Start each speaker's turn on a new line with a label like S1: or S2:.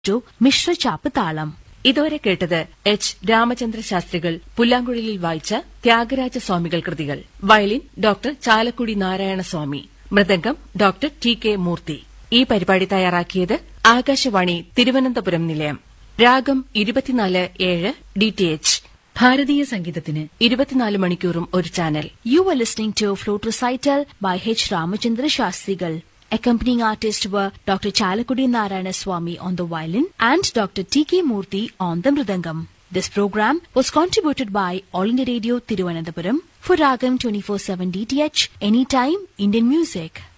S1: To Mishra chop താളം
S2: ഇതുവരെ കേട്ടത് എച്ച് രാമചന്ദ്ര ശാസ്ത്രികൾ പുല്ലാങ്കുഴലിൽ വായിച്ച ത്യാഗരാജ സ്വാമികൾ കൃതികൾ violin doctor Chalakudy Narayanaswamy mridangam doctor T K Murthy ഈ പരിപാടി തയ്യാറാക്കിയത് ആകാശവാണി തിരുവനന്തപുരം നിലയം രാഗം ഇരുപത്തിനാല് ഏഴ് ഡി ടി എച്ച്
S3: ഭാരതീയ സംഗീതത്തിന്
S2: ഇരുപത്തിനാല് മണിക്കൂറും ഒരു channel
S1: You were listening to a flute recital by H. Ramachandra Shastrigal. Accompanying artists were Dr. Chalakudi Narayana Swami on the violin and Dr. T.K. Murthy on the mridangam. This program was contributed by All India Radio Tiruvananthapuram for Ragam 24-7 DTH, Anytime Indian Music.